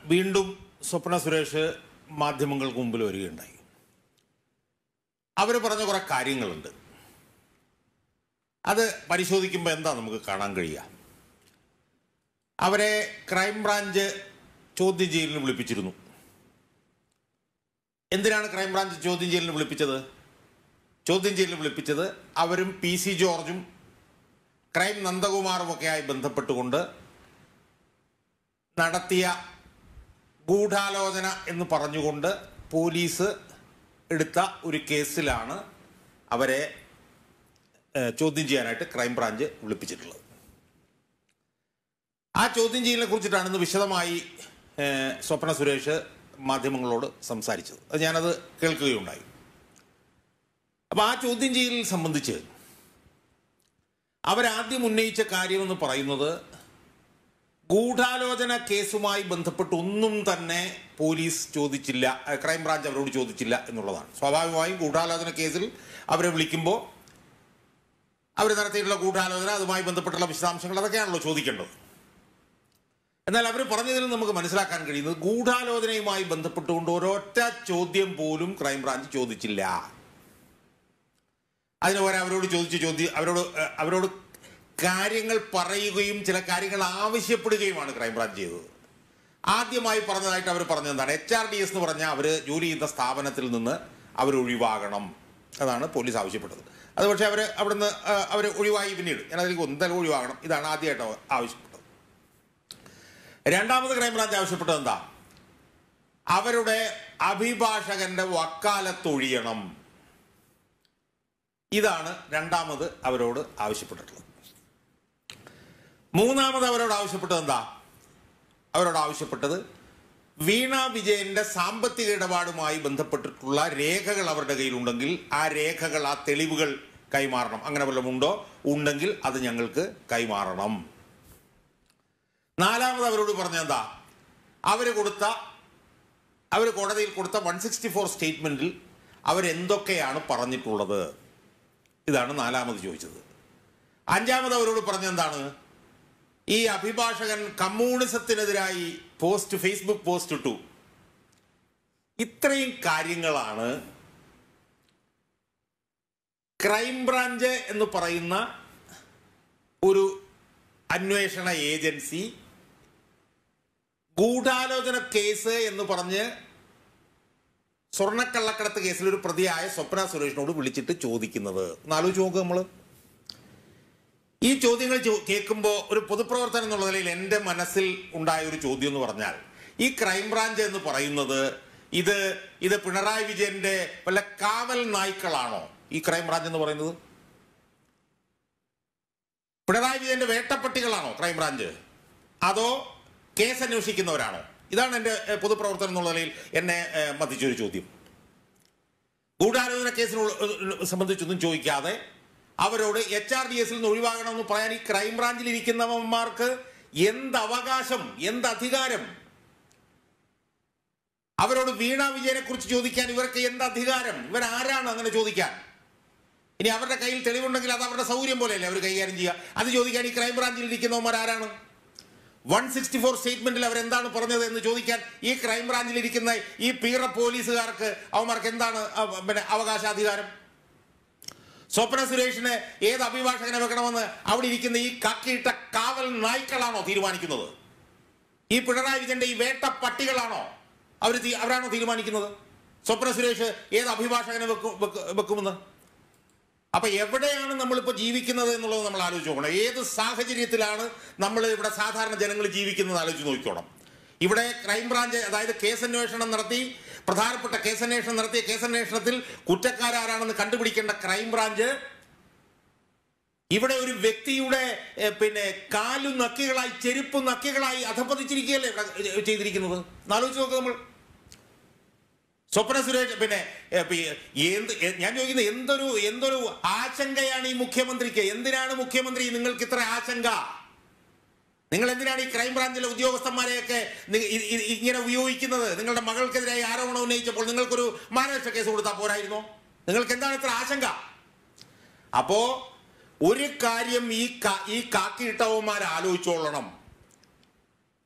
വീണ്ടും സ്വപ്ന സുരേഷ് മാധ്യമങ്ങൾക്ക് മുമ്പിൽ വരികയുണ്ടായി അവർ പറഞ്ഞ കുറെ കാര്യങ്ങളുണ്ട് അത് പരിശോധിക്കുമ്പോൾ എന്താ നമുക്ക് കാണാൻ കഴിയുക അവരെ ക്രൈംബ്രാഞ്ച് ചോദ്യം ചെയ്യലിന് വിളിപ്പിച്ചിരുന്നു എന്തിനാണ് ക്രൈംബ്രാഞ്ച് ചോദ്യം ചെയ്യലിന് വിളിപ്പിച്ചത് ചോദ്യം ചെയ്യലിന് വിളിപ്പിച്ചത് അവരും പി സി ജോർജും ക്രൈം നന്ദകുമാറും ഒക്കെയായി ബന്ധപ്പെട്ടുകൊണ്ട് നടത്തിയ ഗൂഢാലോചന എന്ന് പറഞ്ഞുകൊണ്ട് പോലീസ് എടുത്ത ഒരു കേസിലാണ് അവരെ ഏഹ്, ചോദ്യം ചെയ്യാനായിട്ട് ക്രൈംബ്രാഞ്ച് വിളിപ്പിച്ചിട്ടുള്ളത് ആ ചോദ്യം ചെയ്യലിനെ കുറിച്ചിട്ടാണ് ഇന്ന് വിശദമായി ഏഹ്, സ്വപ്ന സുരേഷ് മാധ്യമങ്ങളോട് സംസാരിച്ചത് അത് ഞാനത് കേൾക്കുകയുണ്ടായി അപ്പോൾ ആ ചോദ്യം ചെയ്യലിൽ സംബന്ധിച്ച് അവരാദ്യം ഉന്നയിച്ച കാര്യമെന്ന് പറയുന്നത് ഗൂഢാലോചന കേസുമായി ബന്ധപ്പെട്ട് ഒന്നും തന്നെ പോലീസ് ചോദിച്ചില്ല ഏഹ്, ക്രൈംബ്രാഞ്ച് അവരോട് ചോദിച്ചില്ല എന്നുള്ളതാണ് സ്വാഭാവികമായും ഗൂഢാലോചന കേസിൽ അവരെ വിളിക്കുമ്പോൾ അവർ നടത്തിയിട്ടുള്ള ഗൂഢാലോചന അതുമായി ബന്ധപ്പെട്ടുള്ള വിശദാംശങ്ങൾ അതൊക്കെയാണല്ലോ ചോദിക്കേണ്ടത് എന്നാൽ അവർ പറഞ്ഞതിൽ നമുക്ക് മനസ്സിലാക്കാൻ കഴിയുന്നത് ഗൂഢാലോചനയുമായി ബന്ധപ്പെട്ടുകൊണ്ട് ഒരൊറ്റ ചോദ്യം പോലും ക്രൈംബ്രാഞ്ച് ചോദിച്ചില്ല അതിന് പകരം അവരോട് ചോദിച്ച ചോദ്യം അവരോട് ഏഹ്, അവരോട് കാര്യങ്ങൾ പറയുകയും ചില കാര്യങ്ങൾ ആവശ്യപ്പെടുകയുമാണ് ക്രൈംബ്രാഞ്ച് ചെയ്തത് ആദ്യമായി പറഞ്ഞതായിട്ട് അവർ പറഞ്ഞത് എന്താണ് എച്ച് ആർ ഡി എസ് എന്ന് പറഞ്ഞാൽ അവർ ജോലി ചെയ്യുന്ന സ്ഥാപനത്തിൽ നിന്ന് അവർ ഒഴിവാകണം അതാണ് പോലീസ് ആവശ്യപ്പെട്ടത് അത് പക്ഷേ അവർ അവിടുന്ന് അവർ ഒഴിവായി പിന്നീട് ഞാൻ അതിലേക്ക് എന്തായാലും ഒഴിവാകണം ഇതാണ് ആദ്യമായിട്ട് അവർ ആവശ്യപ്പെട്ടത് രണ്ടാമത് ക്രൈംബ്രാഞ്ച് ആവശ്യപ്പെട്ടത് എന്താ അവരുടെ അഭിഭാഷകന്റെ വക്കാലത്തൊഴിയണം ഇതാണ് രണ്ടാമത് അവരോട് ആവശ്യപ്പെട്ടിട്ടുള്ളത് മൂന്നാമത് അവരോട് ആവശ്യപ്പെട്ടത് എന്താ അവരോട് ആവശ്യപ്പെട്ടത് വീണ വിജയന്റെ സാമ്പത്തിക ഇടപാടുമായി ബന്ധപ്പെട്ടിട്ടുള്ള രേഖകൾ അവരുടെ കയ്യിലുണ്ടെങ്കിൽ ആ രേഖകൾ ആ തെളിവുകൾ കൈമാറണം അങ്ങനെ വല്ലതും ഉണ്ടോ ഉണ്ടെങ്കിൽ അത് ഞങ്ങൾക്ക് കൈമാറണം നാലാമത് അവരോട് പറഞ്ഞ എന്താ അവർ കൊടുത്ത അവർ കോടതിയിൽ കൊടുത്ത വൺ സിക്സ്റ്റി ഫോർ സ്റ്റേറ്റ്മെന്റിൽ അവരെന്തൊക്കെയാണ് പറഞ്ഞിട്ടുള്ളത് ഇതാണ് നാലാമത് ചോദിച്ചത് അഞ്ചാമത് അവരോട് പറഞ്ഞെന്താണ് ഈ അഭിഭാഷകൻ കമ്മ്യൂണിസത്തിനെതിരായി പോസ്റ്റ് ഫേസ്ബുക്ക് പോസ്റ്റ് ഇട്ടു ഇത്രയും കാര്യങ്ങളാണ് ക്രൈംബ്രാഞ്ച് എന്ന് പറയുന്ന ഒരു അന്വേഷണ ഏജൻസി ഗൂഢാലോചന കേസ് എന്ന് പറഞ്ഞ് സ്വർണ്ണക്കള്ളക്കടത്ത് കേസിൽ ഒരു പ്രതിയായ സ്വപ്ന സുരേഷിനോട് വിളിച്ചിട്ട് ചോദിക്കുന്നത് എന്നാലോചിച്ച് നോക്കുക നമ്മൾ ഈ ചോദ്യങ്ങൾ ചോ- കേൾക്കുമ്പോൾ ഒരു പൊതുപ്രവർത്തനം എന്നുള്ള നിലയിൽ എൻ്റെ മനസ്സിൽ ഉണ്ടായ ഒരു ചോദ്യം എന്ന് പറഞ്ഞാൽ ഈ ക്രൈംബ്രാഞ്ച് എന്ന് പറയുന്നത് ഇത് ഇത് പിണറായി വിജയന്റെ വല്ല കാവൽ നായ്ക്കളാണോ ഈ ക്രൈംബ്രാഞ്ച് എന്ന് പറയുന്നത് പിണറായി വിജയന്റെ വേട്ടപ്പട്ടികളാണോ ക്രൈംബ്രാഞ്ച് അതോ കേസ് അന്വേഷിക്കുന്നവരാണോ ഇതാണ് എൻ്റെ ഏഹ്, പൊതുപ്രവർത്തനം എന്നുള്ള നിലയിൽ എന്നെ ഏഹ്, മതിച്ചൊരു ചോദ്യം ഗൂഢാലോചന കേസിനുള്ള ഏഹ്, സംബന്ധിച്ചൊന്നും ചോദിക്കാതെ അവരോട് എച്ച് ആർ ഡി എസിൽ നിന്ന് ഒഴിവാകണമെന്ന് പറയാൻ ഈ ക്രൈംബ്രാഞ്ചിൽ ഇരിക്കുന്നവന്മാർക്ക് എന്ത് അവകാശം എന്ത് അധികാരം അവരോട് വീണ വിജയനെ കുറിച്ച് ചോദിക്കാൻ ഇവർക്ക് എന്ത് അധികാരം ഇവരാരാണ് അങ്ങനെ ചോദിക്കാൻ ഇനി അവരുടെ കയ്യിൽ തെളിവുണ്ടെങ്കിൽ അത് അവരുടെ സൗകര്യം പോലെയല്ലേ അവർ കൈകാര്യം ചെയ്യുക അത് ചോദിക്കാൻ ഈ ക്രൈംബ്രാഞ്ചിൽ ഇരിക്കുന്നവന്മാർ ആരാണ് വൺ സിക്സ്റ്റി ഫോർ സ്റ്റേറ്റ്മെന്റിൽ അവരെന്താണ് പറഞ്ഞത് എന്ന് ചോദിക്കാൻ ഈ ക്രൈംബ്രാഞ്ചിൽ ഇരിക്കുന്ന ഈ പീറ പോലീസുകാർക്ക് അവന്മാർക്ക് എന്താണ് അവ- പിന്നെ അവകാശാധികാരം സ്വപ്ന സുരേഷിന് ഏത് അഭിഭാഷകനെ വെക്കണമെന്ന് അവിടെ ഇരിക്കുന്ന ഈ കക്കിയിട്ട കാവൽ നായ്ക്കളാണോ തീരുമാനിക്കുന്നത് ഈ പിണറായി വിജയന്റെ ഈ വേട്ട പട്ടികളാണോ അവർ അവരാണോ തീരുമാനിക്കുന്നത് സ്വപ്ന സുരേഷ് ഏത് അഭിഭാഷകനെ വെക്കും വെക്ക്- വെക്കുമെന്ന് അപ്പൊ എവിടെയാണ് നമ്മളിപ്പോൾ ജീവിക്കുന്നത് എന്നുള്ളത് നമ്മൾ ആലോചിച്ച് നോക്കണം ഏത് സാഹചര്യത്തിലാണ് നമ്മൾ ഇവിടെ സാധാരണ ജനങ്ങൾ ജീവിക്കുന്നത് ആലോചിച്ച് നോക്കിക്കോണം ഇവിടെ ക്രൈംബ്രാഞ്ച് അതായത് കേസന്വേഷണം നടത്തി പ്രധാനപ്പെട്ട കേസന്വേഷണം നടത്തിയ കേസന്വേഷണത്തിൽ കുറ്റക്കാരാരാണെന്ന് കണ്ടുപിടിക്കേണ്ട ക്രൈംബ്രാഞ്ച് ഇവിടെ ഒരു വ്യക്തിയുടെ ഏഹ്, പിന്നെ കാലു നക്കികളായി ചെരുപ്പ് നക്കികളായി അധപ്പതിച്ചിരിക്കുകയല്ലേ ഇവിടെ ചെയ്തിരിക്കുന്നത് ആലോചിച്ച് നോക്കുക നമ്മൾ സ്വപ്ന സുരേഷ് പിന്നെ ഏ, പി- എന്ത് എ- ഞാൻ ചോദിക്കുന്നത് എന്തൊരു എന്തൊരു ആശങ്കയാണ് ഈ മുഖ്യമന്ത്രിക്ക് എന്തിനാണ് മുഖ്യമന്ത്രി നിങ്ങൾക്ക് ഇത്ര ആശങ്ക നിങ്ങൾ എന്തിനാണ് ഈ ക്രൈംബ്രാഞ്ചിലെ ഉദ്യോഗസ്ഥന്മാരെയൊക്കെ നി- ഇ- ഇ- ഇങ്ങനെ ഉപയോഗിക്കുന്നത് നിങ്ങളുടെ മകൾക്കെതിരായി ആരോപണം ഉന്നയിച്ചപ്പോൾ നിങ്ങൾക്കൊരു മാനനഷ്ട കേസ് കൊടുത്താൽ പോരായിരുന്നോ നിങ്ങൾക്ക് എന്താണ് ഇത്ര ആശങ്ക അപ്പോ ഒരു കാര്യം ഈ കാ- ഈ കാക്കിയിട്ടവന്മാർ ആലോചിച്ചോളണം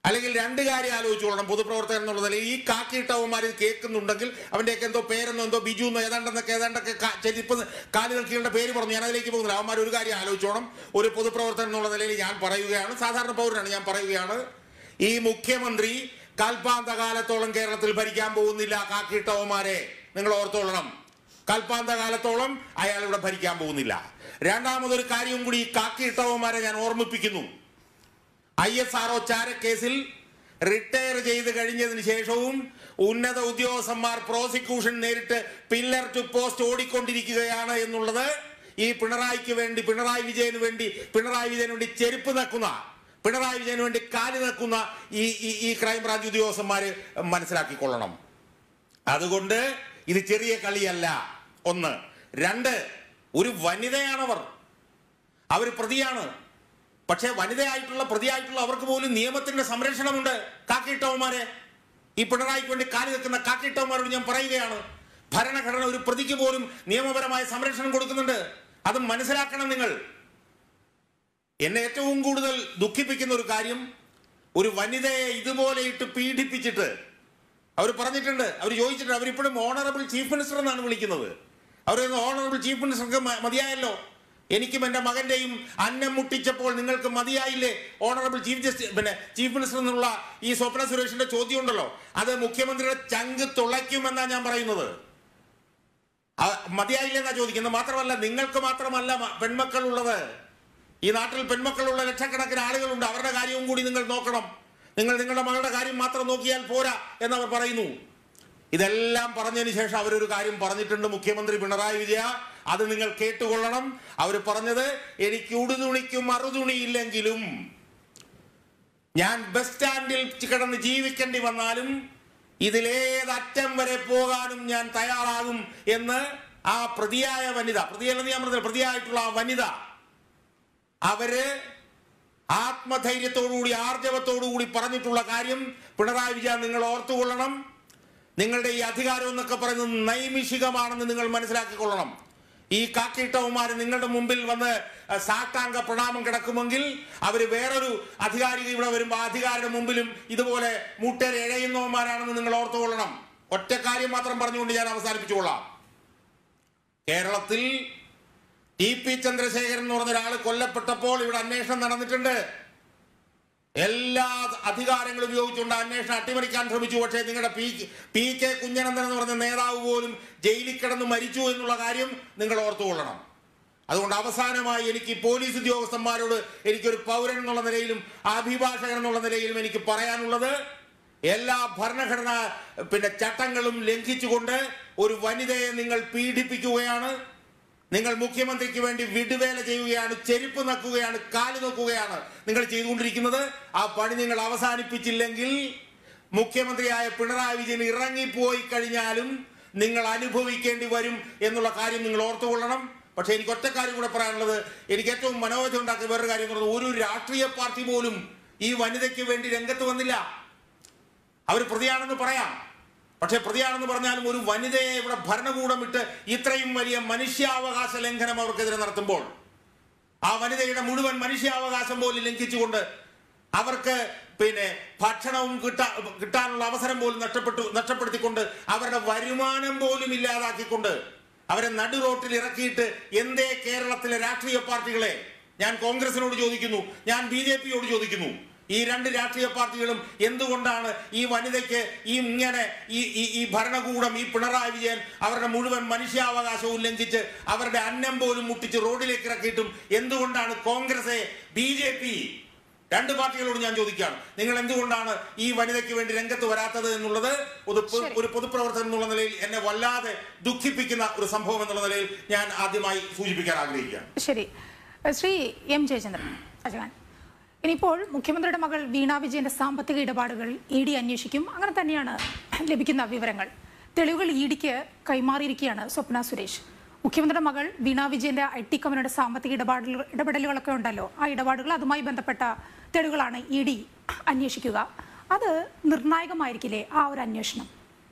അല്ലെങ്കിൽ രണ്ട് കാര്യം ആലോചിച്ചോളണം പൊതുപ്രവർത്തകൻ എന്നുള്ള നിലയിൽ ഈ കാക്കിയിട്ടവന്മാർ ഇത് കേൾക്കുന്നുണ്ടെങ്കിൽ അവന്റെയൊക്കെ എന്തോ പേരെന്നോ എന്തോ ബിജു എന്നോ ഏതാണ്ടെന്നൊക്കെ ഏതാണ്ടൊക്കെ കാ- ചെരിപ്പ് കാലുകൾ കീഴുടെ പേര് പറഞ്ഞു ഞാൻ അതിലേക്ക് പോകുന്നില്ല അവന്മാർ ഒരു കാര്യം ആലോചിച്ചോണം ഒരു പൊതുപ്രവർത്തകൻ എന്നുള്ള നിലയിൽ ഞാൻ പറയുകയാണ് സാധാരണ പൗരനാണ് ഞാൻ പറയുകയാണ് ഈ മുഖ്യമന്ത്രി കാൽപാന്ത കാലത്തോളം കേരളത്തിൽ ഭരിക്കാൻ പോകുന്നില്ല കാക്കിയിട്ടവന്മാരെ നിങ്ങൾ ഓർത്തോളണം കൽപ്പാന്ത കാലത്തോളം അയാൾ ഇവിടെ ഭരിക്കാൻ പോകുന്നില്ല രണ്ടാമതൊരു കാര്യവും കൂടി ഈ കാക്കിയിട്ടവന്മാരെ ഞാൻ ഓർമ്മിപ്പിക്കുന്നു ഐ എസ് ആർ ഒ ചാരക്കേസിൽ റിട്ടയർ ചെയ്ത് കഴിഞ്ഞതിന് ശേഷവും ഉന്നത ഉദ്യോഗസ്ഥന്മാർ പ്രോസിക്യൂഷൻ നേരിട്ട് പില്ലർ ടു പോസ്റ്റ് ഓടിക്കൊണ്ടിരിക്കുകയാണ് എന്നുള്ളത് ഈ പിണറായിക്ക് വേണ്ടി പിണറായി വിജയന് വേണ്ടി പിണറായി വിജയന് വേണ്ടി ചെരുപ്പ് നക്കുന്ന പിണറായി വിജയന് വേണ്ടി കാല് നക്കുന്ന ഈ ഈ- ഈ ക്രൈംബ്രാഞ്ച് ഉദ്യോഗസ്ഥന്മാര് മനസ്സിലാക്കിക്കൊള്ളണം അതുകൊണ്ട് ഇത് ചെറിയ കളിയല്ല ഒന്ന് രണ്ട് ഒരു വനിതയാണവർ അവർ പ്രതിയാണ് പക്ഷേ വനിതയായിട്ടുള്ള പ്രതിയായിട്ടുള്ള അവർക്ക് പോലും നിയമത്തിന്റെ സംരക്ഷണമുണ്ട് കാക്കിയിട്ടവന്മാരെ ഈ പിണറായിക്ക് വേണ്ടി കാലി നിൽക്കുന്ന കാക്കിയിട്ടവന്മാരോട് ഞാൻ പറയുകയാണ് ഭരണഘടന ഒരു പ്രതിക്ക് പോലും നിയമപരമായ സംരക്ഷണം കൊടുക്കുന്നുണ്ട് അത് മനസ്സിലാക്കണം നിങ്ങൾ എന്നെ ഏറ്റവും കൂടുതൽ ദുഃഖിപ്പിക്കുന്ന ഒരു കാര്യം ഒരു വനിതയെ ഇതുപോലെ ഇട്ട് പീഡിപ്പിച്ചിട്ട് അവർ പറഞ്ഞിട്ടുണ്ട് അവർ ചോദിച്ചിട്ടുണ്ട് അവരിപ്പോഴും ഓണറബിൾ ചീഫ് മിനിസ്റ്റർ എന്നാണ് വിളിക്കുന്നത് അവർ ഓണറബിൾ ചീഫ് മിനിസ്റ്റർക്ക് മ- മതിയായല്ലോ എനിക്കും എൻ്റെ മകന്റെയും അന്നം മുട്ടിച്ചപ്പോൾ നിങ്ങൾക്ക് മതിയായില്ലേ ഓണറബിൾ ചീഫ് ജസ്റ്റിസ് പിന്നെ ചീഫ് മിനിസ്റ്റർ എന്നുള്ള ഈ സ്വപ്ന സുരേഷിന്റെ ചോദ്യം ഉണ്ടല്ലോ അത് മുഖ്യമന്ത്രിയുടെ ചങ്ക് തുളയ്ക്കുമെന്നാണ് ഞാൻ പറയുന്നത് ആ, മതിയായില്ലെന്നാ ചോദിക്കുന്നത് മാത്രമല്ല നിങ്ങൾക്ക് മാത്രമല്ല മ- പെൺമക്കളുള്ളത് ഈ നാട്ടിൽ പെൺമക്കളുള്ള ലക്ഷക്കണക്കിന് ആളുകളുണ്ട് അവരുടെ കാര്യവും കൂടി നിങ്ങൾ നോക്കണം നിങ്ങൾ നിങ്ങളുടെ മകളുടെ കാര്യം മാത്രം നോക്കിയാൽ പോരാ എന്നവർ പറയുന്നു ഇതെല്ലാം പറഞ്ഞതിന് ശേഷം അവരൊരു കാര്യം പറഞ്ഞിട്ടുണ്ട് മുഖ്യമന്ത്രി പിണറായി വിജയ അത് നിങ്ങൾ കേട്ടുകൊള്ളണം അവർ പറഞ്ഞത് എനിക്ക് ഉടുതുണിക്കും മറുതുണിയില്ലെങ്കിലും ഞാൻ ബസ് സ്റ്റാൻഡിൽ കിടന്ന് ജീവിക്കേണ്ടി വന്നാലും ഇതിലേതറ്റം വരെ പോകാനും ഞാൻ തയ്യാറാകും എന്ന് ആ പ്രതിയായ വനിത പ്രതിയല്ലെന്ന് ഞാൻ പറഞ്ഞില്ല പ്രതിയായിട്ടുള്ള ആ വനിത അവര് ആത്മധൈര്യത്തോടുകൂടി ആർജവത്തോടുകൂടി പറഞ്ഞിട്ടുള്ള കാര്യം പിണറായി വിജയൻ നിങ്ങൾ ഓർത്തുകൊള്ളണം നിങ്ങളുടെ ഈ അധികാരം എന്നൊക്കെ പറയുന്നത് നൈമിഷികമാണെന്ന് നിങ്ങൾ മനസ്സിലാക്കിക്കൊള്ളണം ഈ കാക്കിയിട്ടവന്മാർ നിങ്ങളുടെ മുമ്പിൽ വന്ന് സാഷ്ടാംഗ പ്രണാമം കിടക്കുമെങ്കിൽ അവർ വേറൊരു അധികാരി ഇവിടെ വരുമ്പോൾ ആ അധികാരിയുടെ മുമ്പിലും ഇതുപോലെ മുട്ടേരെ ഇഴയുന്നവന്മാരാണെന്ന് നിങ്ങൾ ഓർത്തുകൊള്ളണം ഒറ്റ കാര്യം മാത്രം പറഞ്ഞുകൊണ്ട് ഞാൻ അവസാനിപ്പിച്ചുകൊള്ളാം കേരളത്തിൽ ടി പി ചന്ദ്രശേഖരൻ എന്ന് പറഞ്ഞ ഒരാൾ കൊല്ലപ്പെട്ടപ്പോൾ ഇവിടെ അന്വേഷണം നടന്നിട്ടുണ്ട് എല്ലാ അധികാരങ്ങളും ഉപയോഗിച്ചുകൊണ്ട് അന്വേഷണം അട്ടിമറിക്കാൻ ശ്രമിച്ചു പക്ഷേ നിങ്ങളുടെ പി പി കെ കുഞ്ഞനന്ദൻ എന്ന് പറഞ്ഞ നേതാവ് പോലും ജയിലിൽ കിടന്ന് മരിച്ചു എന്നുള്ള കാര്യം നിങ്ങൾ ഓർത്തുകൊള്ളണം അതുകൊണ്ട് അവസാനമായി എനിക്ക് പോലീസ് ഉദ്യോഗസ്ഥന്മാരോട് എനിക്കൊരു പൗരൻ എന്നുള്ള നിലയിലും അഭിഭാഷകൻ എന്നുള്ള നിലയിലും എനിക്ക് പറയാനുള്ളത് എല്ലാ ഭരണഘടനാ പിന്നെ ചട്ടങ്ങളും ലംഘിച്ചുകൊണ്ട് ഒരു വനിതയെ നിങ്ങൾ പീഡിപ്പിക്കുകയാണ് നിങ്ങൾ മുഖ്യമന്ത്രിക്ക് വേണ്ടി വിടുവേല ചെയ്യുകയാണ് ചെരുപ്പ് നക്കുകയാണ് കാല് നോക്കുകയാണ് നിങ്ങൾ ചെയ്തുകൊണ്ടിരിക്കുന്നത് ആ പണി നിങ്ങൾ അവസാനിപ്പിച്ചില്ലെങ്കിൽ മുഖ്യമന്ത്രിയായ പിണറായി വിജയൻ ഇറങ്ങിപ്പോയി കഴിഞ്ഞാലും നിങ്ങൾ അനുഭവിക്കേണ്ടി വരും എന്നുള്ള കാര്യം നിങ്ങൾ ഓർത്തുകൊള്ളണം പക്ഷേ എനിക്ക് ഒറ്റ കാര്യം കൂടെ പറയാനുള്ളത് എനിക്ക് ഏറ്റവും മനോവധ ഉണ്ടാക്കിയ വേറൊരു കാര്യം എന്ന് പറയുന്നത് ഒരു രാഷ്ട്രീയ പാർട്ടി പോലും ഈ വനിതയ്ക്ക് വേണ്ടി രംഗത്ത് വന്നില്ല അവർ പ്രതിയാണെന്ന് പറയാം പക്ഷെ പ്രതിയാണെന്ന് പറഞ്ഞാലും ഒരു വനിതയെ ഇവിടെ ഭരണകൂടം ഇട്ട് ഇത്രയും വലിയ മനുഷ്യാവകാശ ലംഘനം അവർക്കെതിരെ നടത്തുമ്പോൾ ആ വനിതയുടെ മുഴുവൻ മനുഷ്യാവകാശം പോലും ലംഘിച്ചുകൊണ്ട് അവർക്ക് പിന്നെ ഭക്ഷണവും കിട്ടാ കിട്ടാനുള്ള അവസരം പോലും നഷ്ടപ്പെട്ടു നഷ്ടപ്പെടുത്തിക്കൊണ്ട് അവരുടെ വരുമാനം പോലും ഇല്ലാതാക്കിക്കൊണ്ട് അവരെ നടു റോട്ടിൽ ഇറക്കിയിട്ട് എന്തേ കേരളത്തിലെ രാഷ്ട്രീയ പാർട്ടികളെ ഞാൻ കോൺഗ്രസിനോട് ചോദിക്കുന്നു ഞാൻ ബി ജെ പിയോട് ചോദിക്കുന്നു ഈ രണ്ട് രാഷ്ട്രീയ പാർട്ടികളും എന്തുകൊണ്ടാണ് ഈ വനിതയ്ക്ക് ഈ ഇങ്ങനെ ഈ ഈ ഈ ഭരണകൂടം ഈ പിണറായി വിജയൻ അവരുടെ മുഴുവൻ മനുഷ്യാവകാശവും ലംഘിച്ച് അവരുടെ അന്നം പോലും മുട്ടിച്ച് റോഡിലേക്ക് ഇറക്കിയിട്ടും എന്തുകൊണ്ടാണ് കോൺഗ്രസ് ബി ജെ പി രണ്ട് പാർട്ടികളോട് ഞാൻ ചോദിക്കുകയാണ് നിങ്ങൾ എന്തുകൊണ്ടാണ് ഈ വനിതയ്ക്ക് വേണ്ടി രംഗത്ത് വരാത്തത് എന്നുള്ളത് ഒരു പൊ- ശരി. ഒരു പൊതുപ്രവർത്തകൻ എന്നുള്ള നിലയിൽ എന്നെ വല്ലാതെ ദുഃഖിപ്പിക്കുന്ന ഒരു സംഭവം എന്നുള്ള നിലയിൽ ഞാൻ ആദ്യമായി സൂചിപ്പിക്കാൻ ആഗ്രഹിക്കുകയാണ് ശരി ശ്രീ എം ജയചന്ദ്രൻ അജകാൻ ഇനിയിപ്പോൾ മുഖ്യമന്ത്രിയുടെ മകൾ വീണ വിജയന്റെ സാമ്പത്തിക ഇടപാടുകൾ ഇ ഡി അന്വേഷിക്കും അങ്ങനെ തന്നെയാണ് ലഭിക്കുന്ന വിവരങ്ങൾ തെളിവുകൾ ഇ ഡിക്ക് കൈമാറിയിരിക്കുകയാണ് സ്വപ്ന സുരേഷ് മുഖ്യമന്ത്രിയുടെ മകൾ വീണ വിജയന്റെ ഐ ടി കമ്പനിയുടെ സാമ്പത്തിക ഇടപാടുകൾ ഇടപെടലുകളൊക്കെ ഉണ്ടല്ലോ ആ ഇടപാടുകൾ അതുമായി ബന്ധപ്പെട്ട തെളിവുകളാണ് ഇ ഡി അന്വേഷിക്കുക അത് നിർണായകമായിരിക്കില്ലേ ആ ഒരു അന്വേഷണം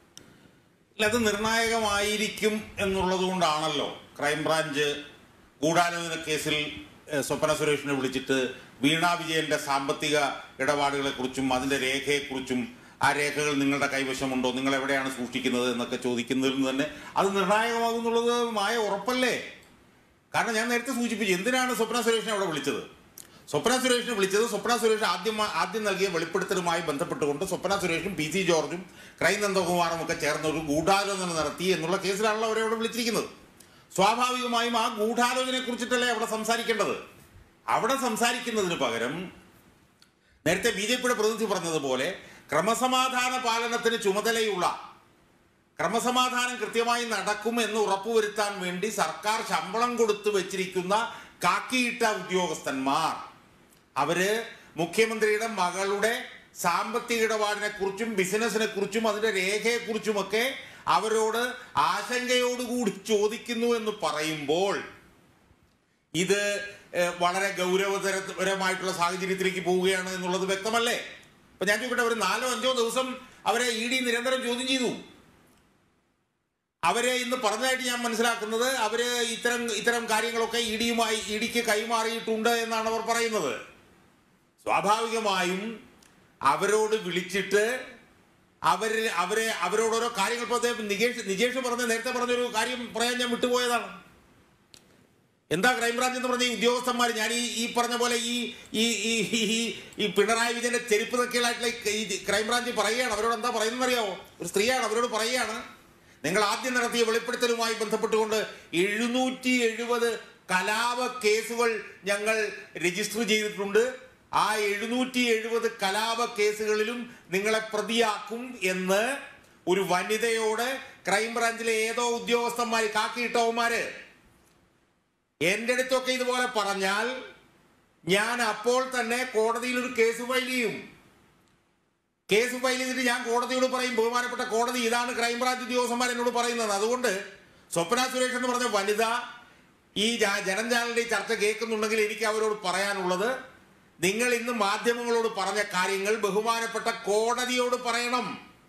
ഇല്ല, അത് നിർണായകമായിരിക്കും എന്നുള്ളത് കൊണ്ടാണല്ലോ ക്രൈംബ്രാഞ്ച് ഗൂഢാലോചന കേസിൽ ഏഹ്, സ്വപ്ന സുരേഷിനെ വിളിച്ചിട്ട് വീണ വിജയന്റെ സാമ്പത്തിക ഇടപാടുകളെ കുറിച്ചും അതിന്റെ രേഖയെക്കുറിച്ചും ആ രേഖകൾ നിങ്ങളുടെ കൈവശമുണ്ടോ നിങ്ങൾ എവിടെയാണ് സൂക്ഷിക്കുന്നത് എന്നൊക്കെ ചോദിക്കുന്നതിൽ നിന്ന് തന്നെ അത് നിർണായകമാകുന്നുള്ളത് മായ ഉറപ്പല്ലേ കാരണം ഞാൻ നേരത്തെ സൂചിപ്പിച്ചു എന്തിനാണ് സ്വപ്ന സുരേഷിനെ അവിടെ വിളിച്ചത് സ്വപ്ന സുരേഷിനെ വിളിച്ചത് സ്വപ്ന സുരേഷ് ആദ്യം ആദ്യം നൽകിയ വെളിപ്പെടുത്തലുമായി ബന്ധപ്പെട്ടുകൊണ്ട് സ്വപ്ന സുരേഷും പി സി ജോർജും ക്രൈം നന്ദകുമാറും ഒക്കെ ചേർന്ന് ഒരു ഗൂഢാലോചന നടത്തി എന്നുള്ള കേസിലാണല്ലോ അവരെ അവിടെ വിളിച്ചിരിക്കുന്നത് സ്വാഭാവികമായും ആ ഗൂഢാലോചനയെ കുറിച്ചിട്ടല്ലേ അവിടെ സംസാരിക്കേണ്ടത് അവിടെ സംസാരിക്കുന്നതിന് പകരം നേരത്തെ ബി ജെ പിയുടെ പ്രതിനിധി പറഞ്ഞതുപോലെ ക്രമസമാധാന പാലനത്തിന് ചുമതലയുള്ള ക്രമസമാധാനം കൃത്യമായി നടക്കും എന്ന് ഉറപ്പുവരുത്താൻ വേണ്ടി സർക്കാർ ശമ്പളം കൊടുത്തു വെച്ചിരിക്കുന്ന കാക്കിയിട്ട ഉദ്യോഗസ്ഥന്മാർ അവര് മുഖ്യമന്ത്രിയുടെ മകളുടെ സാമ്പത്തിക ഇടപാടിനെ കുറിച്ചും ബിസിനസിനെ കുറിച്ചും അതിന്റെ രേഖയെ കുറിച്ചുമൊക്കെ അവരോട് ആശങ്കയോടുകൂടി ചോദിക്കുന്നു എന്ന് പറയുമ്പോൾ ഇത് ഏഹ്, വളരെ ഗൗരവതരപരമായിട്ടുള്ള സാഹചര്യത്തിലേക്ക് പോവുകയാണ് എന്നുള്ളത് വ്യക്തമല്ലേ അപ്പൊ ഞാൻ ചോദിക്കട്ടെ ഒരു നാലോ അഞ്ചോ ദിവസം അവരെ ഇ ഡി നിരന്തരം ചോദ്യം ചെയ്തു അവരെ ഇന്ന് പറഞ്ഞതായിട്ട് ഞാൻ മനസ്സിലാക്കുന്നത് അവര് ഇത്തരം ഇത്തരം കാര്യങ്ങളൊക്കെ ഇ ഡിയുമായി ഇ ഡിക്ക് കൈമാറിയിട്ടുണ്ട് എന്നാണ് അവർ പറയുന്നത് സ്വാഭാവികമായും അവരോട് വിളിച്ചിട്ട് അവര് അവരെ അവരോട് ഓരോ കാര്യങ്ങൾ ഇപ്പൊ അദ്ദേഹം നികേഷ് നികേഷ് പറഞ്ഞ നേരത്തെ പറഞ്ഞൊരു കാര്യം പറയാൻ ഞാൻ വിട്ടുപോയതാണ് എന്താ ക്രൈംബ്രാഞ്ച് എന്ന് പറഞ്ഞ ഈ ഉദ്യോഗസ്ഥന്മാർ ഞാൻ ഈ ഈ പറഞ്ഞ പോലെ ഈ ഈ ഈ ഈ- ഈ പിണറായി വിജയന്റെ ചെരുപ്പ് തക്കികളായിട്ടുള്ള ഈ ക്രൈംബ്രാഞ്ച് പറയുകയാണ് അവരോട് എന്താ പറയുന്നത് അറിയാവോ ഒരു സ്ത്രീയാണ് അവരോട് പറയുകയാണ് നിങ്ങൾ ആദ്യം നടത്തിയ വെളിപ്പെടുത്തലുമായി ബന്ധപ്പെട്ടുകൊണ്ട് എഴുന്നൂറ്റി എഴുപത് കലാപ കേസുകൾ ഞങ്ങൾ രജിസ്റ്റർ ചെയ്തിട്ടുണ്ട് ആ എഴുന്നൂറ്റി എഴുപത് കലാപ കേസുകളിലും നിങ്ങളെ പ്രതിയാക്കും എന്ന് ഒരു വനിതയോട് ക്രൈംബ്രാഞ്ചിലെ ഏതോ ഉദ്യോഗസ്ഥന്മാര് കാക്കിയിട്ടവന്മാര് എന്റെ അടുത്തൊക്കെ ഇതുപോലെ പറഞ്ഞാൽ ഞാൻ അപ്പോൾ തന്നെ കോടതിയിൽ ഒരു കേസ് ഫയൽ ചെയ്യും കേസ് ഫയൽ ചെയ്തിട്ട് ഞാൻ കോടതിയോട് പറയും ബഹുമാനപ്പെട്ട കോടതി ഇതാണ് ക്രൈംബ്രാഞ്ച് ഉദ്യോഗസ്ഥന്മാർ എന്നോട് പറയുന്നത് അതുകൊണ്ട് സ്വപ്ന സുരേഷ് എന്ന് പറഞ്ഞ വനിത ഈ ജ- ജനം ചാനലിന്റെ ഈ ചർച്ച കേൾക്കുന്നുണ്ടെങ്കിൽ എനിക്ക് അവരോട് പറയാനുള്ളത് നിങ്ങൾ ഇന്ന് മാധ്യമങ്ങളോട് പറഞ്ഞ കാര്യങ്ങൾ ബഹുമാനപ്പെട്ട കോടതിയോട് പറയണം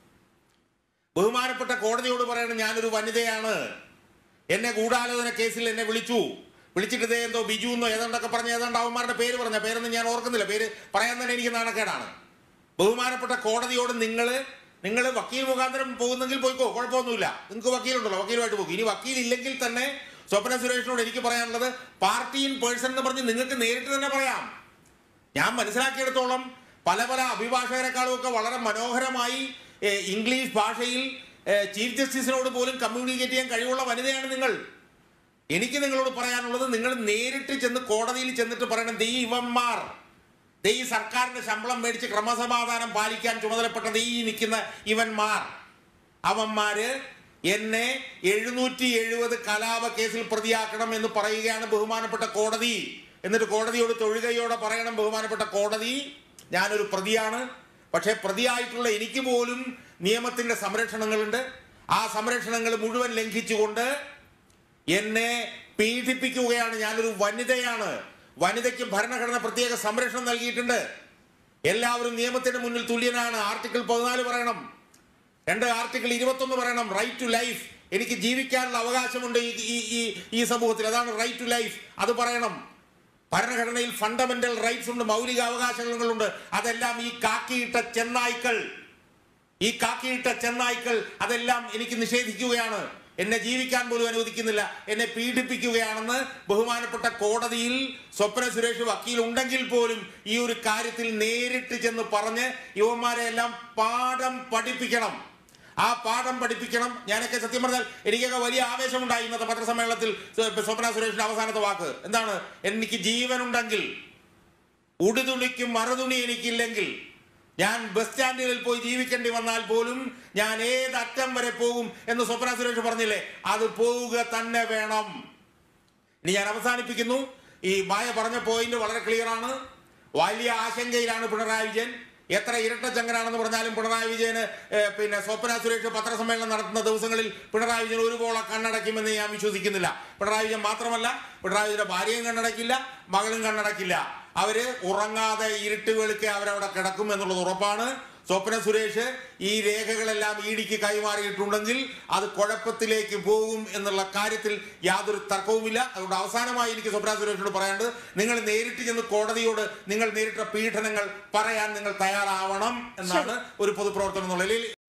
ബഹുമാനപ്പെട്ട കോടതിയോട് പറയണം ഞാനൊരു വനിതയാണ് എന്നെ ഗൂഢാലോചന കേസിൽ എന്നെ വിളിച്ചു വിളിച്ചിട്ട് ഇതേ എന്തോ ബിജു എന്നോ ഏതാണ്ടൊക്കെ പറഞ്ഞ ഏതാണ്ട് അവന്മാരുടെ പേര് പറഞ്ഞ പേരൊന്നും ഞാൻ ഓർക്കുന്നില്ല പേര് പറയാൻ തന്നെ എനിക്ക് നാണക്കേടാണ് ബഹുമാനപ്പെട്ട കോടതിയോട് നിങ്ങൾ നിങ്ങൾ വക്കീൽ മുഖാന്തരം പോകുന്നെങ്കിൽ പോയിക്കോ കുഴപ്പമൊന്നുമില്ല നിങ്ങൾക്ക് വക്കീലുണ്ടല്ലോ വക്കീലുമായിട്ട് പോകും ഇനി വക്കീൽ ഇല്ലെങ്കിൽ തന്നെ സ്വപ്ന സുരേഷിനോട് എനിക്ക് പറയാനുള്ളത് പാർട്ടി ഇൻ പേഴ്സൺ എന്ന് പറഞ്ഞ് നിങ്ങൾക്ക് നേരിട്ട് തന്നെ പറയാം ഞാൻ മനസ്സിലാക്കിയെടുത്തോളം പല പല അഭിഭാഷകരെക്കാളും ഒക്കെ വളരെ മനോഹരമായി ഏഹ്, ഇംഗ്ലീഷ് ഭാഷയിൽ ഏഹ്, ചീഫ് ജസ്റ്റിസിനോട് പോലും കമ്മ്യൂണിക്കേറ്റ് ചെയ്യാൻ കഴിവുള്ള വനിതയാണ് നിങ്ങൾ എനിക്ക് നിങ്ങളോട് പറയാനുള്ളത് നിങ്ങൾ നേരിട്ട് ചെന്ന് കോടതിയിൽ ചെന്നിട്ട് പറയണം ദേ ഈ ഇവന്മാർ ദേ ഈ സർക്കാരിന്റെ ശമ്പളം മേടിച്ച് ക്രമസമാധാനം പാലിക്കാൻ ചുമതലപ്പെട്ട ദേ ഈ നിൽക്കുന്ന ഇവന്മാർ അവന്മാര് എന്നെ എഴുന്നൂറ്റി എഴുപത് കലാപ കേസിൽ പ്രതിയാക്കണം എന്ന് പറയുകയാണ് ബഹുമാനപ്പെട്ട കോടതി എന്നിട്ട് കോടതിയോട് തൊഴുകയോടെ പറയണം ബഹുമാനപ്പെട്ട കോടതി ഞാനൊരു പ്രതിയാണ് പക്ഷേ പ്രതിയായിട്ടുള്ള എനിക്ക് പോലും നിയമത്തിന്റെ സംരക്ഷണങ്ങളുണ്ട് ആ സംരക്ഷണങ്ങൾ മുഴുവൻ ലംഘിച്ചുകൊണ്ട് എന്നെ പീഡിപ്പിക്കുകയാണ് ഞാനൊരു വനിതയാണ് വനിതയ്ക്ക് ഭരണഘടന പ്രത്യേക സംരക്ഷണം നൽകിയിട്ടുണ്ട് എല്ലാവരും നിയമത്തിന്റെ മുന്നിൽ തുല്യനാണ് ആർട്ടിക്കിൾ പതിനാല് പറയണം രണ്ട് ആർട്ടിക്കിൾ ഇരുപത്തൊന്ന് പറയണം റൈറ്റ് ടു ലൈഫ് എനിക്ക് ജീവിക്കാനുള്ള അവകാശമുണ്ട് ഈ ഈ- ഈ ഈ സമൂഹത്തിൽ അതാണ് റൈറ്റ് ടു ലൈഫ് അത് പറയണം ഭരണഘടനയിൽ ഫണ്ടമെന്റൽ റൈറ്റ്സ് ഉണ്ട് മൗലിക അവകാശങ്ങളുണ്ട് അതെല്ലാം ഈ കാക്കിയിട്ട ചെന്നായ്ക്കൾ ഈ കാക്കിയിട്ട ചെന്നായ്ക്കൾ അതെല്ലാം എനിക്ക് നിഷേധിക്കുകയാണ് എന്നെ ജീവിക്കാൻ പോലും അനുവദിക്കുന്നില്ല എന്നെ പീഡിപ്പിക്കുകയാണെന്ന് ബഹുമാനപ്പെട്ട കോടതിയിൽ സ്വപ്ന സുരേഷ് വക്കീൽ ഉണ്ടെങ്കിൽ പോലും ഈ ഒരു കാര്യത്തിൽ നേരിട്ട് ചെന്ന് പറഞ്ഞ് യുവന്മാരെ എല്ലാം പാഠം പഠിപ്പിക്കണം ആ പാഠം പഠിപ്പിക്കണം ഞാനൊക്കെ സത്യം പറഞ്ഞാൽ എനിക്കൊക്കെ വലിയ ആവേശമുണ്ടായി ഇന്നത്തെ പത്രസമ്മേളനത്തിൽ സ്വ- സ്വപ്ന സുരേഷിന്റെ അവസാനത്തെ വാക്ക് എന്താണ് എനിക്ക് ജീവനുണ്ടെങ്കിൽ ഉടുതുണിക്കും മറുതുണി എനിക്കില്ലെങ്കിൽ ഞാൻ ബസ് സ്റ്റാൻഡുകളിൽ പോയി ജീവിക്കേണ്ടി വന്നാൽ പോലും ഞാൻ ഏത് അറ്റം വരെ പോകും എന്ന് സ്വപ്ന സുരേഷ് പറഞ്ഞില്ലേ അത് പോവുക തന്നെ വേണം ഇനി ഞാൻ അവസാനിപ്പിക്കുന്നു ഈ മായ പറഞ്ഞ പോയിന്റ് വളരെ ക്ലിയർ ആണ് വലിയ ആശങ്കയിലാണ് പിണറായി വിജയൻ എത്ര ഇരട്ടച്ചങ്കനാണെന്ന് പറഞ്ഞാലും പിണറായി വിജയന് ഏഹ്, പിന്നെ സ്വപ്ന സുരേഷ് പത്രസമ്മേളനം നടത്തുന്ന ദിവസങ്ങളിൽ പിണറായി വിജയൻ ഒരു പോള കണ്ണടയ്ക്കുമെന്ന് ഞാൻ വിശ്വസിക്കുന്നില്ല പിണറായി വിജയൻ മാത്രമല്ല പിണറായി വിജയന്റെ ഭാര്യയും കണ്ണടക്കില്ല മകളും കണ്ണടക്കില്ല അവര് ഉറങ്ങാതെ ഇരുട്ട് വെളുക്കെ അവരവിടെ കിടക്കും എന്നുള്ളത് ഉറപ്പാണ് സ്വപ്ന സുരേഷ് ഈ രേഖകളെല്ലാം ഇ ഡിക്ക് കൈമാറിയിട്ടുണ്ടെങ്കിൽ അത് കുഴപ്പത്തിലേക്ക് പോകും എന്നുള്ള കാര്യത്തിൽ യാതൊരു തർക്കവുമില്ല അതുകൊണ്ട് അവസാനമായി എനിക്ക് സ്വപ്ന സുരേഷിനോട് പറയാനുള്ളത് നിങ്ങൾ നേരിട്ട് ചെന്ന് കോടതിയോട് നിങ്ങൾ നേരിട്ട പീഡനങ്ങൾ പറയാൻ നിങ്ങൾ തയ്യാറാവണം എന്നാണ് ഒരു പൊതുപ്രവർത്തനം എന്നുള്ള നിലയിൽ